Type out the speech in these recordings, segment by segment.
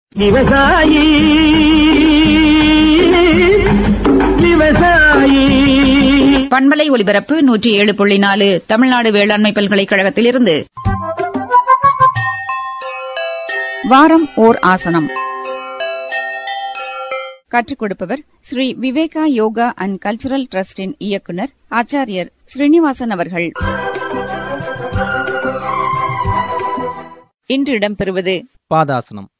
விவசாயி விவசாயி பண்பலை ஒலிபரப்பு நூற்றி ஏழு புள்ளி நாலு தமிழ்நாடு வேளாண்மை பல்கலைக்கழகத்திலிருந்து வாரம் ஓர் ஆசனம் கற்றுக் கொடுப்பவர் ஸ்ரீ விவேகா யோகா அண்ட் கல்ச்சுரல் டிரஸ்டின் இயக்குனர் ஆச்சாரியர் ஸ்ரீனிவாசன் அவர்கள் இன்று இடம்பெறுவது பாதாசனம்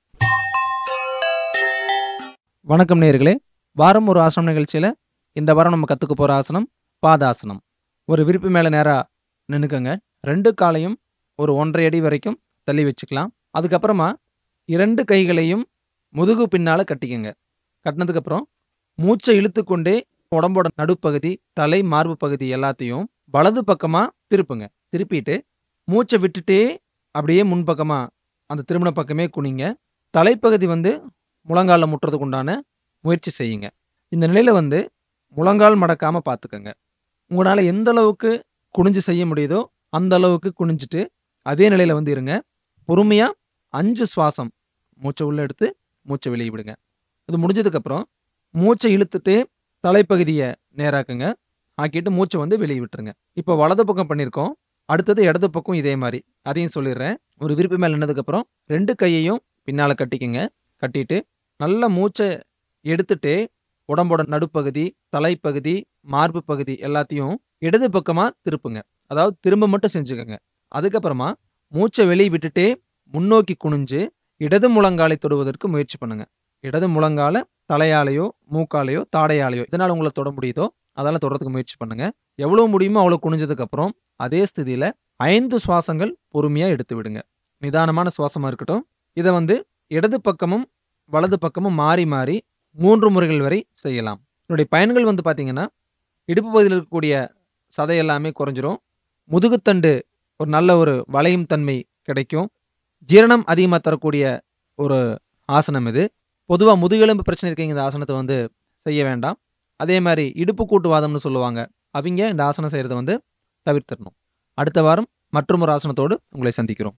வணக்கம் நேர்களே வாரம் ஒரு ஆசனம் நிகழ்ச்சியில இந்த வாரம் நம்ம கத்துக்க போற ஆசனம் பாதாசனம் ஒரு விரிப்பு மேல நேரா நின்னுக்கங்க ரெண்டு காலையும் ஒரு ஒன்றரை அடி வரைக்கும் தள்ளி வச்சுக்கலாம் அதுக்கப்புறமா இரண்டு கைகளையும் முதுகு பின்னால கட்டிக்கங்க கட்டினதுக்கு அப்புறம் மூச்சை இழுத்துக்கொண்டே உடம்போட நடுப்பகுதி தலை மார்பு பகுதி எல்லாத்தையும் வலது பக்கமா திருப்புங்க திருப்பிட்டு மூச்சை விட்டுட்டே அப்படியே முன்பக்கமா அந்த திருமண பக்கமே குனிங்க தலைப்பகுதி வந்து முழங்கால முட்டுறதுக்கு உண்டான முயற்சி செய்யுங்க இந்த நிலையில வந்து முழங்கால் மடக்காம பார்த்துக்கங்க உங்களால எந்த அளவுக்கு குனிஞ்சு செய்ய முடியுதோ அந்த அளவுக்கு குனிஞ்சிட்டு அதே நிலையில வந்து இருங்க பொறுமையா அஞ்சு சுவாசம் மூச்சை உள்ள எடுத்து மூச்சை வெளியே விடுங்க இது முடிஞ்சதுக்கு அப்புறம் மூச்சை இழுத்துட்டு தலைப்பகுதியை நேராக்குங்க ஆக்கிட்டு மூச்சை வந்து வெளியே விட்டுருங்க இப்போ வலது பக்கம் பண்ணியிருக்கோம் அடுத்தது இடது பக்கம் இதே மாதிரி அதையும் சொல்லிடுறேன் ஒரு விருப்பி மேல நின்னதுக்கு அப்புறம் ரெண்டு கையையும் பின்னால கட்டிக்கங்க கட்டிட்டு நல்ல மூச்சை எடுத்துட்டு உடம்போட நடுப்பகுதி தலைப்பகுதி மார்பு பகுதி எல்லாத்தையும் இடது பக்கமா திருப்புங்க அதாவது திரும்ப மட்டும் செஞ்சுக்கோங்க அதுக்கப்புறமா மூச்சை வெளியே விட்டுட்டே முன்னோக்கி குனிஞ்சு இடது முழங்காலை தொடுவதற்கு முயற்சி பண்ணுங்க இடது முழங்கால தலையாலேயோ மூக்காலேயோ தாடையாலேயோ இதனால உங்களை தொட முடியுதோ அதெல்லாம் தொடறதுக்கு முயற்சி பண்ணுங்க எவ்வளவு முடியுமோ அவ்வளவு குனிஞ்சதுக்கு அப்புறம் அதே ஸ்திதியில ஐந்து சுவாசங்கள் பொறுமையா எடுத்து விடுங்க நிதானமான சுவாசமா இருக்கட்டும் இதை வந்து இடது பக்கமும் வலது பக்கமும் மாறி மாறி மூன்று முறைகள் வரை செய்யலாம் இதனுடைய பயன்கள் வந்து பாத்தீங்கன்னா இடுப்பு பகுதியில் இருக்கக்கூடிய சதை எல்லாமே குறைஞ்சிரும் முதுகுத்தண்டு ஒரு நல்ல ஒரு வளையும் தன்மை கிடைக்கும் ஜீரணம் அதிகமாக தரக்கூடிய ஒரு ஆசனம் இது பொதுவாக முதுகெலும்பு பிரச்சனை இருக்கீங்க இந்த ஆசனத்தை வந்து செய்ய வேண்டாம் அதே மாதிரி இடுப்பு கூட்டுவாதம்னு சொல்லுவாங்க அவங்க இந்த ஆசனம் செய்யறதை வந்து தவிர்த்திடணும் அடுத்த வாரம் மற்றும் ஒரு ஆசனத்தோடு உங்களை சந்திக்கிறோம்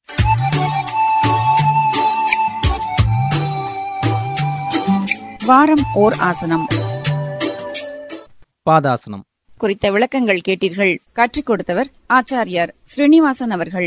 வாரம் ஓர் ஆசனம் பாதாசனம் குறித்த விளக்கங்கள் கேட்டீர்கள் கற்றுக் கொடுத்தவர் ஆச்சாரியார் ஸ்ரீனிவாசன் அவர்கள்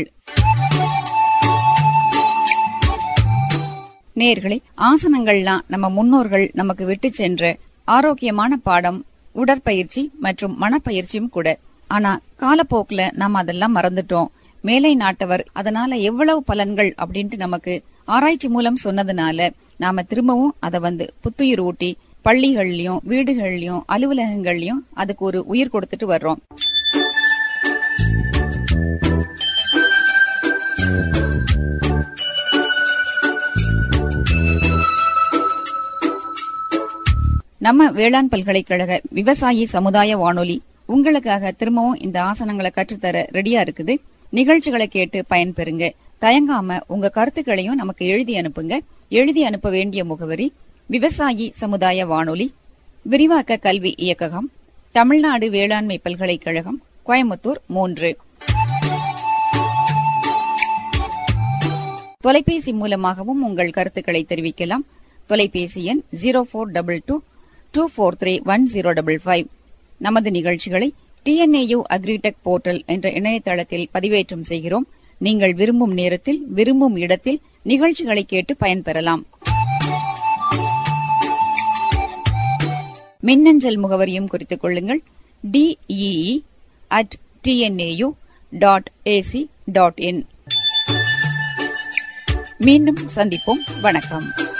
நேர்களே ஆசனங்கள்லாம் நம்ம முன்னோர்கள் நமக்கு விட்டு சென்ற ஆரோக்கியமான பாடம் உடற்பயிற்சி மற்றும் மனப்பயிற்சியும் கூட ஆனா காலப்போக்குல நாம அதெல்லாம் மறந்துட்டோம் மேலை நாட்டவர் அதனால எவ்வளவு பலன்கள் அப்படின்ட்டு நமக்கு ஆராய்ச்சி மூலம் சொன்னதுனால நாம திரும்பவும் அதை வந்து புத்துயிர் ஊட்டி பள்ளிகள்லயும் வீடுகள்லயும் அலுவலகங்கள்லயும் அதுக்கு ஒரு உயிர் கொடுத்துட்டு வர்றோம் நம்ம வேளாண் பல்கலைக்கழக விவசாயி சமுதாய வானொலி உங்களுக்காக திரும்பவும் இந்த ஆசனங்களை கற்றுத்தர ரெடியா இருக்குது நிகழ்ச்சிகளை கேட்டு பயன்பெறுங்க தயங்காம உங்க கருத்துக்களையும் நமக்கு எழுதி அனுப்புங்க எழுதி அனுப்ப வேண்டிய முகவரி விவசாயி சமுதாய வானொலி விரிவாக்க கல்வி இயக்ககம் தமிழ்நாடு வேளாண்மை பல்கலைக்கழகம் கோயம்புத்தூர் மூன்று தொலைபேசி மூலமாகவும் உங்கள் கருத்துக்களை தெரிவிக்கலாம் தொலைபேசி எண் zero four double two two four three one zero double five நமது நிகழ்ச்சிகளை டிஎன்ஏயு அக்ரிடெக் போர்ட்டல் என்ற இணையதளத்தில் பதிவேற்றம் செய்கிறோம் நீங்கள் விரும்பும் நேரத்தில் விரும்பும் இடத்தில் நிகழ்ச்சிகளை கேட்டு பயன்பெறலாம் மின்னஞ்சல் முகவரியும் குறித்துக் கொள்ளுங்கள் DEE at TNAU dot AC dot in மீண்டும் சந்திப்போம் வணக்கம்